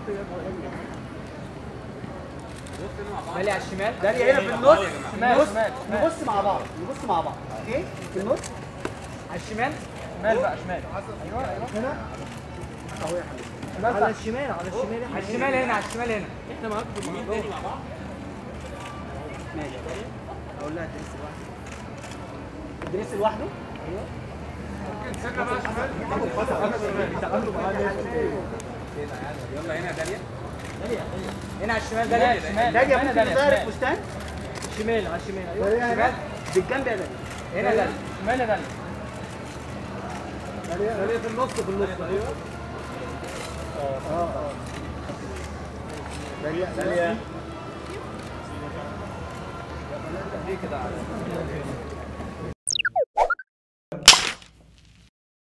داليا على الشمال داليا هنا في النص شمال، نبص شمال، شمال. نبص مع بعض نبص مع بعض اوكي في النص على الشمال شمال بقى شمال ايوه ايوه هنا اهو يا حبيبي شمال على بقى الشمال على الشمال على الشمال هنا على الشمال هنا احنا معاكم في الموضوع ماشي اقول لها الدريس لوحده الدريس لوحده ايوه يلا هنا يا داليا هنا على الشمال داليا شمال داليا هنا ممكن داليا تظهر شمال. الفستان شمال على الشمال ايوه داليا شمال. هنا بالجنب يا داليا هنا داليا شمال يا داليا داليا في النص في النص ايوه اه اه داليا داليا دي كده